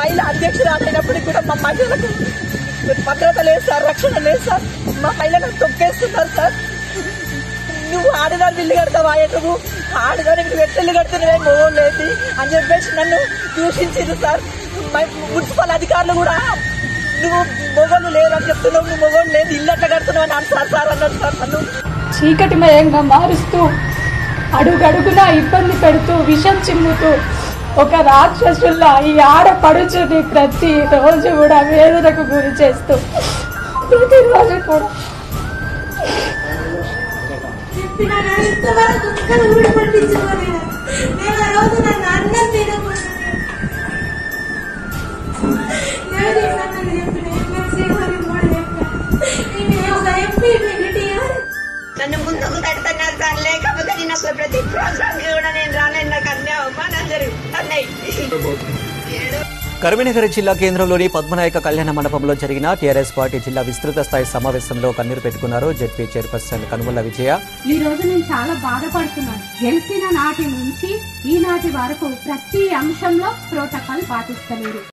మహిళ అధ్యక్షురాలు అయినప్పటికీ కూడా మా మహిళలకు భద్రత లేదు సార్ రక్షణ లేదు సార్ మా మహిళలను తొక్కేస్తున్నారు సార్ నువ్వు ఆడదాని ఇల్లు కడతావా నువ్వు ఆడదానికి నువ్వు ఎట్ట ఇల్లు కడుతున్నావే మొగోళ్ళు లేదు అని చెప్పేసి నన్ను దూషించింది సార్ మై- మున్సిపల్ అధికారులు కూడా నువ్వు మొగోళ్ళు లేరు అని చెప్తున్నావు నువ్వు మొగోళ్ళు లేదు ఇల్లు ఎట్లా కడుతున్నావు అని సార్ సార్ అన్నాడు సార్ నన్ను చీకటిమయంగా మారుస్తూ అడుగడుగునా ఇబ్బంది పెడుతూ విషం చిమ్ముతూ ఒక రాక్షసుల్లా ఈ ఆడపడుచుని ప్రతి రోజు కూడా వేదనకు గురి చేస్తూ ప్రతిరోజు కూడా చెప్పినా కానీ ఇంతవరకు ఒక్కరు కూడా పట్టించుకోలేదు నేను ఆ రోజు నన్ను అన్నం తినకుండా లేదు ఇవ్వనని చెప్పిన ఎమ్మెల్సీ మరి మూడు చెప్పిన నేను ఒక ఎంపీ టీఆర్ నన్ను ముందుకు తడుతున్నారు సార్ లేకపోతే నేను అసలు ప్రతి ప్రోగ్రామ్ కి కూడా నేను రానని నాకు అన్నీ అవమానం జరుగుతున్నాయి కరీంనగర్ జిల్లా కేంద్రంలోని పద్మనాయక కళ్యాణ మండపంలో జరిగిన టీఆర్ఎస్ పార్టీ జిల్లా విస్తృత స్థాయి సమావేశంలో కన్నీరు పెట్టుకున్నారు జెడ్పీ చైర్పర్సన్ కనుమల విజయ ఈ రోజు నేను చాలా బాధపడుతున్నాను గెలిచిన నాటి నుంచి ఈనాటి వరకు ప్రతి అంశంలో ప్రోటోకాల్ పాటిస్తలేరు